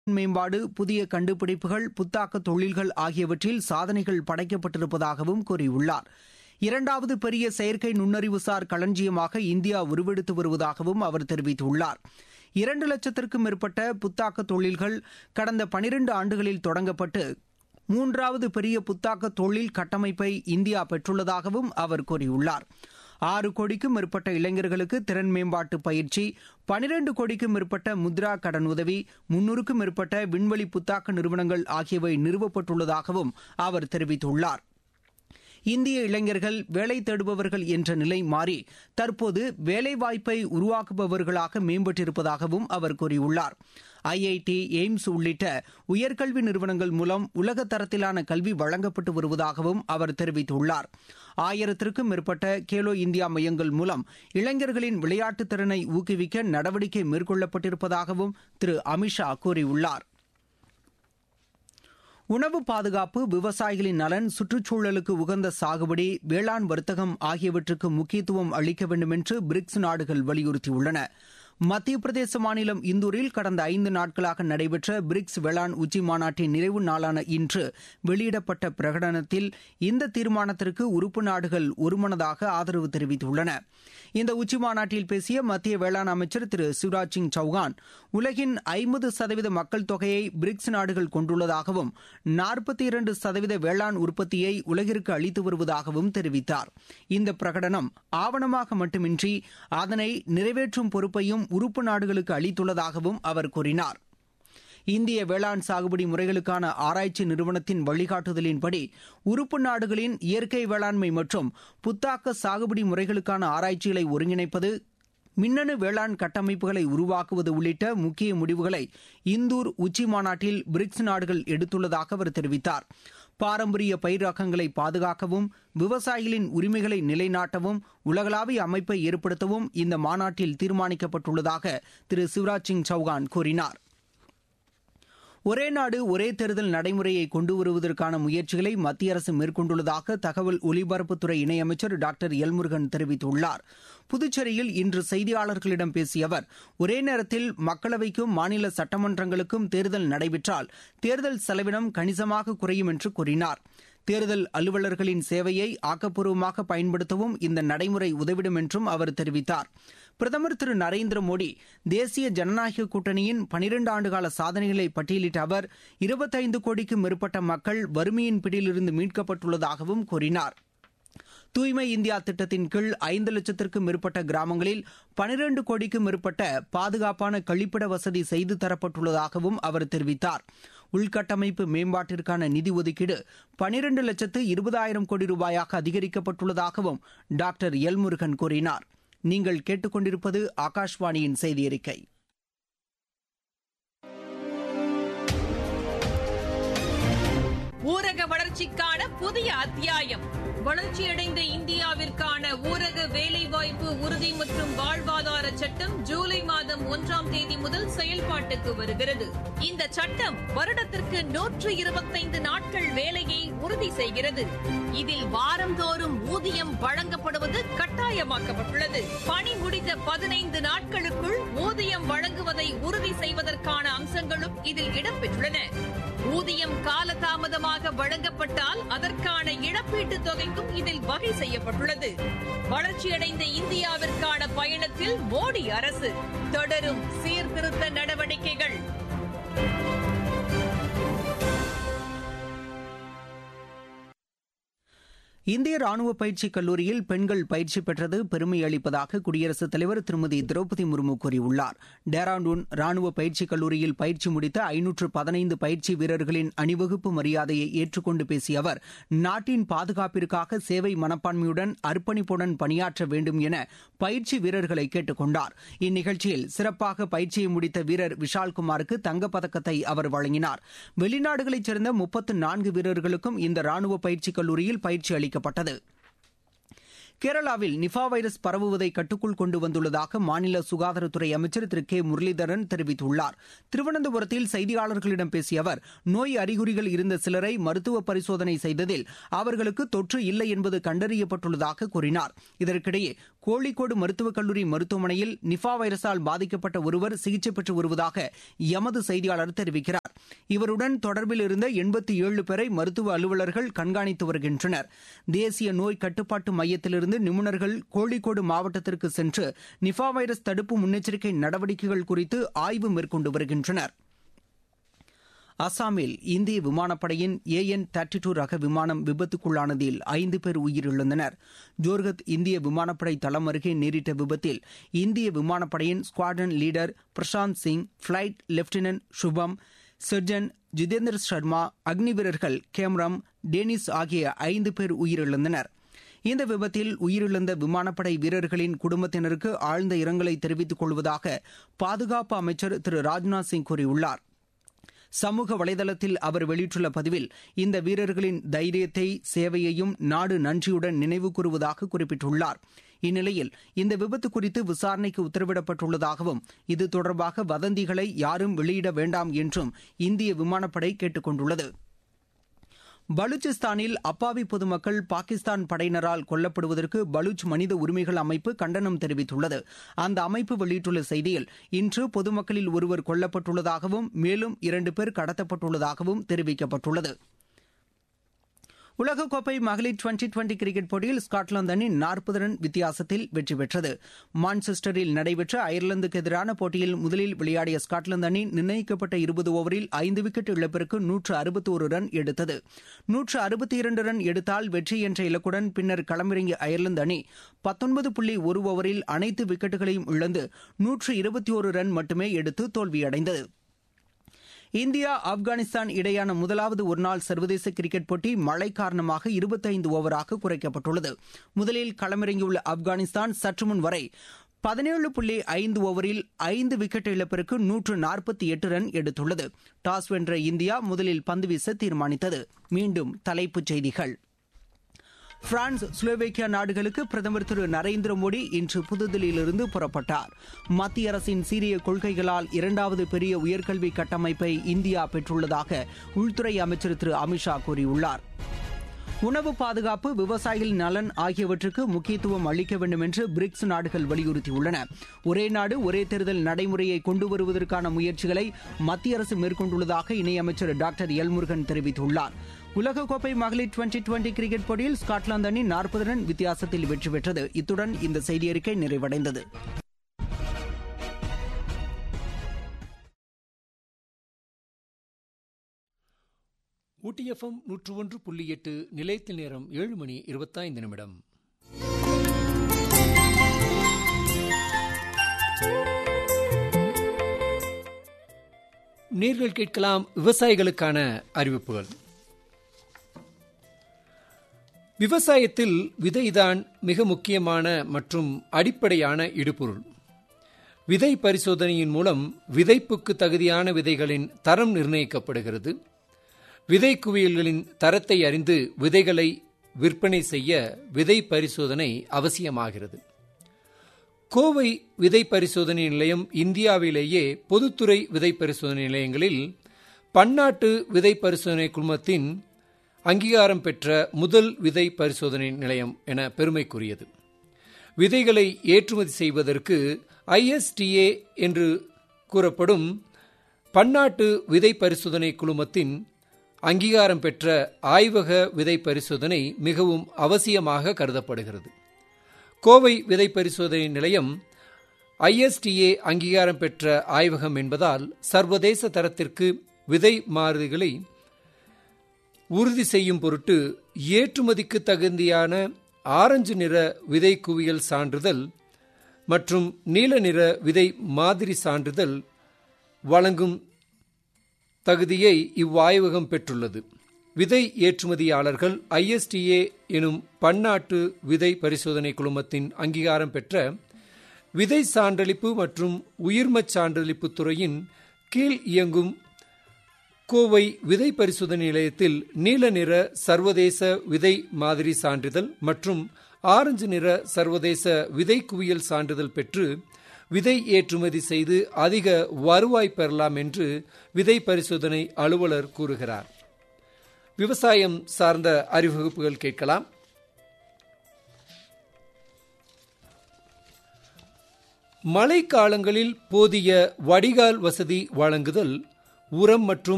மேம்பாடு புதிய கண்டுபிடிப்புகள் புத்தாக்க தொழில்கள் ஆகியவற்றில் சாதனைகள் படைக்கப்பட்டிருப்பதாகவும் கூறியுள்ளார் இரண்டாவது பெரிய செயற்கை நுண்ணறிவுசார் களஞ்சியமாக இந்தியா உருவெடுத்து வருவதாகவும் அவர் தெரிவித்துள்ளார் இரண்டு லட்சத்திற்கும் மேற்பட்ட புத்தாக்க தொழில்கள் கடந்த பனிரண்டு ஆண்டுகளில் தொடங்கப்பட்டு மூன்றாவது பெரிய புத்தாக்க தொழில் கட்டமைப்பை இந்தியா பெற்றுள்ளதாகவும் அவர் கூறியுள்ளார் ஆறு கோடிக்கும் மேற்பட்ட இளைஞர்களுக்கு திறன் மேம்பாட்டு பயிற்சி பனிரண்டு கோடிக்கும் மேற்பட்ட முத்ரா கடன் உதவி முன்னூறுக்கும் மேற்பட்ட விண்வெளி புத்தாக்க நிறுவனங்கள் ஆகியவை நிறுவப்பட்டுள்ளதாகவும் அவர் தெரிவித்துள்ளார் இந்திய இளைஞர்கள் வேலை தேடுபவர்கள் என்ற நிலை மாறி தற்போது வேலைவாய்ப்பை உருவாக்குபவர்களாக மேம்பட்டிருப்பதாகவும் அவர் கூறியுள்ளார் ஐஐடி எய்ம்ஸ் உள்ளிட்ட உயர்கல்வி நிறுவனங்கள் மூலம் உலக தரத்திலான கல்வி வழங்கப்பட்டு வருவதாகவும் அவர் தெரிவித்துள்ளார் ஆயிரத்திற்கும் மேற்பட்ட கேலோ இந்தியா மையங்கள் மூலம் இளைஞர்களின் விளையாட்டுத் திறனை ஊக்குவிக்க நடவடிக்கை மேற்கொள்ளப்பட்டிருப்பதாகவும் திரு அமித்ஷா கூறியுள்ளார் உணவு பாதுகாப்பு விவசாயிகளின் நலன் சுற்றுச்சூழலுக்கு உகந்த சாகுபடி வேளாண் வர்த்தகம் ஆகியவற்றுக்கு முக்கியத்துவம் அளிக்க வேண்டும் என்று பிரிக்ஸ் நாடுகள் வலியுறுத்தியுள்ளன மத்திய பிரதேச மாநிலம் இந்தூரில் கடந்த ஐந்து நாட்களாக நடைபெற்ற பிரிக்ஸ் வேளாண் உச்சி மாநாட்டின் நிறைவு நாளான இன்று வெளியிடப்பட்ட பிரகடனத்தில் இந்த தீர்மானத்திற்கு உறுப்பு நாடுகள் ஒருமனதாக ஆதரவு தெரிவித்துள்ளன இந்த உச்சி மாநாட்டில் பேசிய மத்திய வேளாண் அமைச்சர் திரு சிவராஜ் சிங் சௌகான் உலகின் ஐம்பது சதவீத மக்கள் தொகையை பிரிக்ஸ் நாடுகள் கொண்டுள்ளதாகவும் நாற்பத்தி இரண்டு சதவீத வேளாண் உற்பத்தியை உலகிற்கு அளித்து வருவதாகவும் தெரிவித்தார் இந்த பிரகடனம் ஆவணமாக மட்டுமின்றி அதனை நிறைவேற்றும் பொறுப்பையும் உறுப்பு நாடுகளுக்கு அளித்துள்ளதாகவும் அவர் கூறினார் இந்திய வேளாண் சாகுபடி முறைகளுக்கான ஆராய்ச்சி நிறுவனத்தின் வழிகாட்டுதலின்படி உறுப்பு நாடுகளின் இயற்கை வேளாண்மை மற்றும் புத்தாக்க சாகுபடி முறைகளுக்கான ஆராய்ச்சிகளை ஒருங்கிணைப்பது மின்னணு வேளாண் கட்டமைப்புகளை உருவாக்குவது உள்ளிட்ட முக்கிய முடிவுகளை இந்தூர் உச்சி மாநாட்டில் பிரிக்ஸ் நாடுகள் எடுத்துள்ளதாக அவர் தெரிவித்தார் பாரம்பரிய பயிர் ரகங்களை பாதுகாக்கவும் விவசாயிகளின் உரிமைகளை நிலைநாட்டவும் உலகளாவிய அமைப்பை ஏற்படுத்தவும் இந்த மாநாட்டில் தீர்மானிக்கப்பட்டுள்ளதாக திரு சிவராஜ் சிங் சௌகான் கூறினார் ஒரே நாடு ஒரே தேர்தல் நடைமுறையை கொண்டு வருவதற்கான முயற்சிகளை மத்திய அரசு மேற்கொண்டுள்ளதாக தகவல் ஒலிபரப்புத்துறை இணையமைச்சர் டாக்டர் எல்முருகன் தெரிவித்துள்ளார் புதுச்சேரியில் இன்று செய்தியாளர்களிடம் பேசிய அவர் ஒரே நேரத்தில் மக்களவைக்கும் மாநில சட்டமன்றங்களுக்கும் தேர்தல் நடைபெற்றால் தேர்தல் செலவினம் கணிசமாக குறையும் என்று கூறினார் தேர்தல் அலுவலர்களின் சேவையை ஆக்கப்பூர்வமாக பயன்படுத்தவும் இந்த நடைமுறை உதவிடும் என்றும் அவர் தெரிவித்தார் பிரதமர் திரு நரேந்திர மோடி தேசிய ஜனநாயக கூட்டணியின் பனிரண்டு ஆண்டுகால சாதனைகளை பட்டியலிட்ட அவர் இருபத்தைந்து கோடிக்கும் மேற்பட்ட மக்கள் வறுமையின் பிடியிலிருந்து மீட்கப்பட்டுள்ளதாகவும் கூறினார் தூய்மை இந்தியா திட்டத்தின் கீழ் ஐந்து லட்சத்திற்கும் மேற்பட்ட கிராமங்களில் பனிரண்டு கோடிக்கும் மேற்பட்ட பாதுகாப்பான கழிப்பிட வசதி செய்து தரப்பட்டுள்ளதாகவும் அவர் தெரிவித்தார் உள்கட்டமைப்பு மேம்பாட்டிற்கான நிதி ஒதுக்கீடு பனிரண்டு லட்சத்து இருபதாயிரம் கோடி ரூபாயாக அதிகரிக்கப்பட்டுள்ளதாகவும் டாக்டர் எல்முருகன் கூறினார் நீங்கள் கேட்டுக்கொண்டிருப்பது ஆகாஷ்வாணியின் செய்தி அறிக்கை ஊரக வளர்ச்சிக்கான புதிய அத்தியாயம் வளர்ச்சியடைந்த இந்தியாவிற்கான ஊரக வேலைவாய்ப்பு உறுதி மற்றும் வாழ்வாதார சட்டம் ஜூலை மாதம் ஒன்றாம் தேதி முதல் செயல்பாட்டுக்கு வருகிறது இந்த சட்டம் வருடத்திற்கு நூற்று இருபத்தைந்து நாட்கள் வேலையை உறுதி செய்கிறது இதில் வாரந்தோறும் ஊதியம் வழங்கப்படுவது கட்டாயமாக்கப்பட்டுள்ளது பணி முடிந்த பதினைந்து நாட்களுக்குள் ஊதியம் வழங்குவதை உறுதி செய்வதற்கான அம்சங்களும் இதில் இடம்பெற்றுள்ளன ஊதியம் காலதாமதமாக வழங்கப்பட்டால் அதற்கான இழப்பீட்டுத் தொகைக்கும் இதில் வகை செய்யப்பட்டுள்ளது வளர்ச்சியடைந்த இந்தியாவிற்கான பயணத்தில் மோடி அரசு தொடரும் சீர்திருத்த நடவடிக்கைகள் இந்திய ராணுவ பயிற்சி கல்லூரியில் பெண்கள் பயிற்சி பெற்றது பெருமை அளிப்பதாக குடியரசுத் தலைவர் திருமதி திரௌபதி முர்மு கூறியுள்ளார் டேராண்டூன் ராணுவ பயிற்சி கல்லூரியில் பயிற்சி முடித்த ஐநூற்று பதினைந்து பயிற்சி வீரர்களின் அணிவகுப்பு மரியாதையை ஏற்றுக்கொண்டு பேசிய அவர் நாட்டின் பாதுகாப்பிற்காக சேவை மனப்பான்மையுடன் அர்ப்பணிப்புடன் பணியாற்ற வேண்டும் என பயிற்சி வீரர்களை கேட்டுக் கொண்டார் இந்நிகழ்ச்சியில் சிறப்பாக பயிற்சியை முடித்த வீரர் விஷால்குமாருக்கு தங்கப்பதக்கத்தை அவர் வழங்கினார் வெளிநாடுகளைச் சேர்ந்த முப்பத்து நான்கு வீரர்களுக்கும் இந்த ராணுவ பயிற்சி கல்லூரியில் பயிற்சி அளிக்கப்பட்டது கேரளாவில் நிஃபா வைரஸ் பரவுவதை கட்டுக்குள் கொண்டு வந்துள்ளதாக மாநில சுகாதாரத்துறை அமைச்சர் திரு கே முரளிதரன் தெரிவித்துள்ளார் திருவனந்தபுரத்தில் செய்தியாளர்களிடம் பேசிய அவர் நோய் அறிகுறிகள் இருந்த சிலரை மருத்துவ பரிசோதனை செய்ததில் அவர்களுக்கு தொற்று இல்லை என்பது கண்டறியப்பட்டுள்ளதாக கூறினார் இதற்கிடையே கோழிக்கோடு மருத்துவக் கல்லூரி மருத்துவமனையில் நிஃபா வைரஸால் பாதிக்கப்பட்ட ஒருவர் சிகிச்சை பெற்று வருவதாக எமது செய்தியாளர் தெரிவிக்கிறார் இவருடன் தொடர்பில் இருந்த எண்பத்தி ஏழு பேரை மருத்துவ அலுவலர்கள் கண்காணித்து வருகின்றனர் தேசிய நோய் கட்டுப்பாட்டு மையத்திலிருந்து நிபுணர்கள் கோழிக்கோடு மாவட்டத்திற்கு சென்று நிஃபா வைரஸ் தடுப்பு முன்னெச்சரிக்கை நடவடிக்கைகள் குறித்து ஆய்வு மேற்கொண்டு வருகின்றனர் அசாமில் இந்திய விமானப்படையின் ஏஎன் தேர்ட்டி டூ ரக விமானம் விபத்துக்குள்ளானதில் ஐந்து பேர் உயிரிழந்தனர் ஜோர்கத் இந்திய விமானப்படை தளம் அருகே நேரிட்ட விபத்தில் இந்திய விமானப்படையின் squadron leader Prashant Singh flight lieutenant Shubham surgeon Jitendra Sharma Agni வீரர்கள் கேம்ரம் டேனிஸ் ஆகிய ஐந்து பேர் உயிரிழந்தனர் இந்த விபத்தில் உயிரிழந்த விமானப்படை வீரர்களின் குடும்பத்தினருக்கு ஆழ்ந்த இரங்கலை தெரிவித்துக் கொள்வதாக பாதுகாப்பு அமைச்சர் திரு ராஜ்நாத் சிங் கூறியுள்ளார் சமூக வலைதளத்தில் அவர் வெளியிட்டுள்ள பதிவில் இந்த வீரர்களின் தைரியத்தை சேவையையும் நாடு நன்றியுடன் நினைவு கூறுவதாக குறிப்பிட்டுள்ளார் இந்நிலையில் இந்த விபத்து குறித்து விசாரணைக்கு உத்தரவிடப்பட்டுள்ளதாகவும் இது தொடர்பாக வதந்திகளை யாரும் வெளியிட வேண்டாம் என்றும் இந்திய விமானப்படை கேட்டுக் கொண்டுள்ளது பலூச்சிஸ்தானில் அப்பாவி பொதுமக்கள் பாகிஸ்தான் படையினரால் கொல்லப்படுவதற்கு பலூச் மனித உரிமைகள் அமைப்பு கண்டனம் தெரிவித்துள்ளது அந்த அமைப்பு வெளியிட்டுள்ள செய்தியில் இன்று பொதுமக்களில் ஒருவர் கொல்லப்பட்டுள்ளதாகவும் மேலும் இரண்டு பேர் கடத்தப்பட்டுள்ளதாகவும் தெரிவிக்கப்பட்டுள்ளது உலகக்கோப்பை மகளிர் டுவெண்டி டுவெண்டி கிரிக்கெட் போட்டியில் ஸ்காட்லாந்து அணி நாற்பது ரன் வித்தியாசத்தில் வெற்றி பெற்றது மான்செஸ்டரில் நடைபெற்ற அயர்லாந்துக்கு எதிரான போட்டியில் முதலில் விளையாடிய ஸ்காட்லாந்து அணி நிர்ணயிக்கப்பட்ட இருபது ஓவரில் ஐந்து விக்கெட் இழப்பிற்கு நூற்று அறுபத்தோரு ரன் எடுத்தது நூற்று அறுபத்தி இரண்டு ரன் எடுத்தால் வெற்றி என்ற இலக்குடன் பின்னர் களமிறங்கிய அயர்லாந்து அணி பத்தொன்பது புள்ளி ஒரு ஓவரில் அனைத்து விக்கெட்டுகளையும் இழந்து நூற்று இருபத்தி ஒரு ரன் மட்டுமே எடுத்து தோல்வியடைந்தது இந்தியா ஆப்கானிஸ்தான் இடையான முதலாவது ஒருநாள் சர்வதேச கிரிக்கெட் போட்டி மழை காரணமாக இருபத்தைந்து ஓவராக குறைக்கப்பட்டுள்ளது முதலில் களமிறங்கியுள்ள ஆப்கானிஸ்தான் சற்று முன் வரை பதினேழு புள்ளி ஐந்து ஓவரில் ஐந்து விக்கெட் இழப்பிற்கு நூற்று நாற்பத்தி எட்டு ரன் எடுத்துள்ளது டாஸ் வென்ற இந்தியா முதலில் பந்து வீச தீர்மானித்தது மீண்டும் தலைப்புச் செய்திகள் பிரான்ஸ் ஸ்லோவேக்கியா நாடுகளுக்கு பிரதமர் திரு நரேந்திர மோடி இன்று புதுதில்லியிலிருந்து புறப்பட்டார் மத்திய அரசின் சீரிய கொள்கைகளால் இரண்டாவது பெரிய உயர்கல்வி கட்டமைப்பை இந்தியா பெற்றுள்ளதாக உள்துறை அமைச்சர் திரு அமித்ஷா கூறியுள்ளார் உணவு பாதுகாப்பு விவசாயிகள் நலன் ஆகியவற்றுக்கு முக்கியத்துவம் அளிக்க வேண்டும் என்று பிரிக்ஸ் நாடுகள் வலியுறுத்தியுள்ளன ஒரே நாடு ஒரே தேர்தல் நடைமுறையை கொண்டு வருவதற்கான முயற்சிகளை மத்திய அரசு மேற்கொண்டுள்ளதாக இணையமைச்சர் டாக்டர் எல்முருகன் தெரிவித்துள்ளார் உலகக்கோப்பை மகளிர் டுவெண்டி டுவெண்டி கிரிக்கெட் போட்டியில் ஸ்காட்லாந்து அணி நாற்பது ரன் வித்தியாசத்தில் வெற்றி பெற்றது இத்துடன் இந்த செய்தியறிக்கை நிறைவடைந்தது ஊட்டி எஃப்எம் நூற்று ஒன்று புள்ளி எட்டு நிலையத்தில் நேரம் ஏழு மணி இருபத்தைந்து நிமிடம் நேர்கள் கேட்கலாம் விவசாயிகளுக்கான அறிவிப்புகள் விவசாயத்தில் விதைதான் மிக முக்கியமான மற்றும் அடிப்படையான இடுபொருள் விதை பரிசோதனையின் மூலம் விதைப்புக்கு தகுதியான விதைகளின் தரம் நிர்ணயிக்கப்படுகிறது விதை குவியல்களின் தரத்தை அறிந்து விதைகளை விற்பனை செய்ய விதை பரிசோதனை அவசியமாகிறது கோவை விதை பரிசோதனை நிலையம் இந்தியாவிலேயே பொதுத்துறை விதை பரிசோதனை நிலையங்களில் பன்னாட்டு விதை பரிசோதனை குழுமத்தின் அங்கீகாரம் பெற்ற முதல் விதை பரிசோதனை நிலையம் என பெருமைக்குரியது விதைகளை ஏற்றுமதி செய்வதற்கு ஐஎஸ்டிஏ என்று கூறப்படும் பன்னாட்டு விதை பரிசோதனை குழுமத்தின் அங்கீகாரம் பெற்ற ஆய்வக விதை பரிசோதனை மிகவும் அவசியமாக கருதப்படுகிறது கோவை விதை பரிசோதனை நிலையம் ஐஎஸ்டிஏ அங்கீகாரம் பெற்ற ஆய்வகம் என்பதால் சர்வதேச தரத்திற்கு விதை மாறுதிகளை உறுதி செய்யும் பொருட்டு ஏற்றுமதிக்கு தகுதியான ஆரஞ்சு நிற விதை குவியல் சான்றிதழ் மற்றும் நீல நிற விதை மாதிரி சான்றிதழ் வழங்கும் தகுதியை இவ்வாய்வகம் பெற்றுள்ளது விதை ஏற்றுமதியாளர்கள் ஐஎஸ்டிஏ எனும் பன்னாட்டு விதை பரிசோதனை குழுமத்தின் அங்கீகாரம் பெற்ற விதை சான்றளிப்பு மற்றும் உயிர்மச் சான்றளிப்பு துறையின் கீழ் இயங்கும் கோவை விதை பரிசோதனை நிலையத்தில் நீல நிற சர்வதேச விதை மாதிரி சான்றிதழ் மற்றும் ஆரஞ்சு நிற சர்வதேச விதை குவியல் சான்றிதழ் பெற்று விதை ஏற்றுமதி செய்து அதிக வருவாய் பெறலாம் என்று விதை பரிசோதனை அலுவலர் கூறுகிறார் விவசாயம் சார்ந்த அறிவகுப்புகள் கேட்கலாம் மழைக்காலங்களில் போதிய வடிகால் வசதி வழங்குதல் உரம் மற்றும்